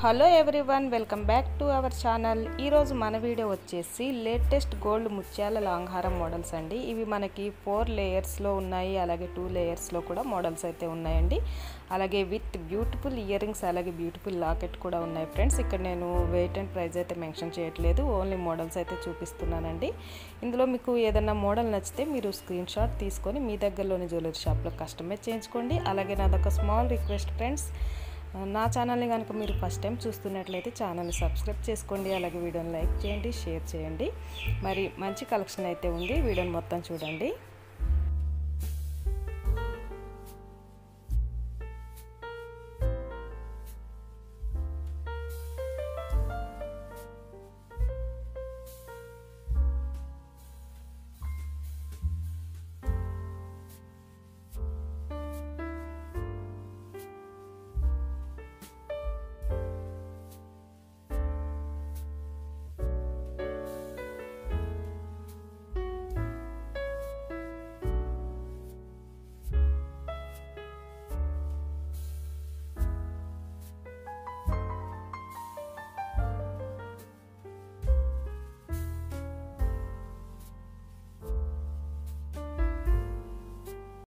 hello everyone welcome back to our channel ఈరోజు మన video వచ్చేసి లేటెస్ట్ గోల్డ్ ముత్యాల లాంగ్హారం మోడల్స్ అండి ఇవి మనకి ఫోర్ లేయర్స్లో ఉన్నాయి అలాగే టూ లేయర్స్లో కూడా మోడల్స్ అయితే ఉన్నాయండి అలాగే విత్ బ్యూటిఫుల్ ఇయర్ రింగ్స్ అలాగే బ్యూటిఫుల్ లాకెట్ కూడా ఉన్నాయి ఫ్రెండ్స్ ఇక్కడ నేను వెయిట్ అండ్ ప్రైస్ అయితే మెన్షన్ చేయట్లేదు ఓన్లీ మోడల్స్ అయితే చూపిస్తున్నానండి ఇందులో మీకు ఏదన్నా మోడల్ నచ్చితే మీరు స్క్రీన్ షాట్ తీసుకొని మీ దగ్గరలోని జ్యువెలరీ షాప్లో కస్టమైజ్ చేయించుకోండి అలాగే నాదొక స్మాల్ రిక్వెస్ట్ ఫ్రెండ్స్ నా ఛానల్ని కనుక మీరు ఫస్ట్ టైం చూస్తున్నట్లయితే ఛానల్ని సబ్స్క్రైబ్ చేసుకోండి అలాగే వీడియోని లైక్ చేయండి షేర్ చేయండి మరి మంచి కలెక్షన్ అయితే ఉంది వీడియోని మొత్తం చూడండి